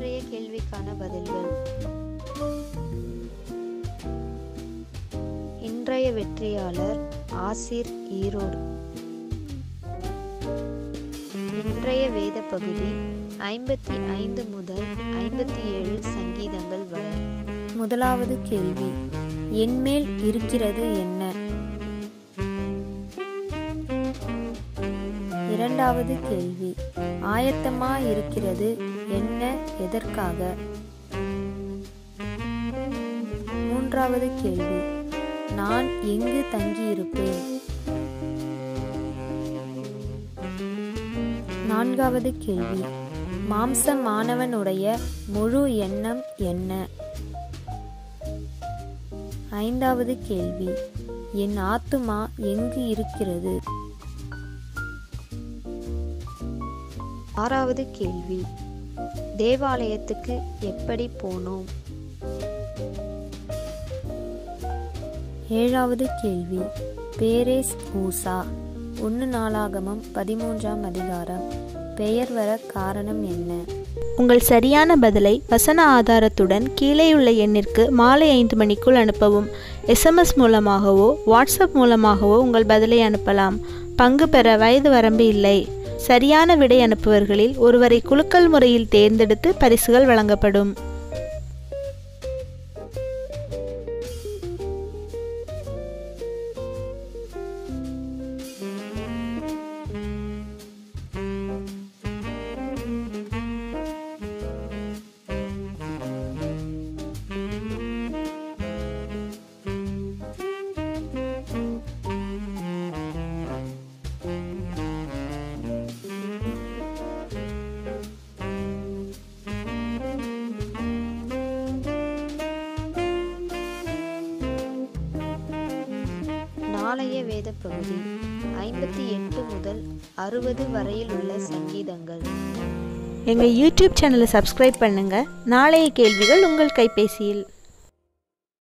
இன்றைய கேள்விக்கான பதில்கள் இன்றைய வெற்றியாளர் ஆசிர் ஈரோடு இன்றைய வேத பகுதி ஐம்பத்தி ஐந்து முதல் ஐம்பத்தி ஏழு சங்கீதங்கள் வரை முதலாவது கேள்வி என்மேல் இருக்கிறது என்ன இரண்டாவது கேள்வி ஆயத்தமா இருக்கிறது என்ன எதற்காக மூன்றாவது கேள்வி நான் எங்கு தங்கியிருப்பேன் நான்காவது கேள்வி மாம்சமானவனுடைய முழு எண்ணம் என்ன ஐந்தாவது கேள்வி என் ஆத்துமா எங்கு இருக்கிறது ஆறாவது கேள்வி தேவாலயத்துக்கு எப்படி போனோம் ஏழாவது கேள்வி பேரேஸ் ஊசா ஒன்று நாளாகமம் பதிமூன்றாம் அதிகாரம் பெயர் வர காரணம் என்ன உங்கள் சரியான பதிலை வசன ஆதாரத்துடன் கீழேயுள்ள எண்ணிற்கு மாலை ஐந்து மணிக்குள் அனுப்பவும் எஸ்எம்எஸ் மூலமாகவோ வாட்ஸ்அப் மூலமாகவோ உங்கள் பதிலை அனுப்பலாம் பங்கு பெற வயது வரம்பு இல்லை சரியான விடை அனுப்புவர்களில் ஒருவரை குலுக்கல் முறையில் தேர்ந்தெடுத்து பரிசுகள் வழங்கப்படும் நாளைய வேத பகுதி ஐம்பத்தி எட்டு முதல் அறுபது வரையில் உள்ள சங்கீதங்கள் எங்கள் யூடியூப் சேனலை சப்ஸ்கிரைப் பண்ணுங்கள் நாளைய கேள்விகள் உங்கள் கைபேசியில்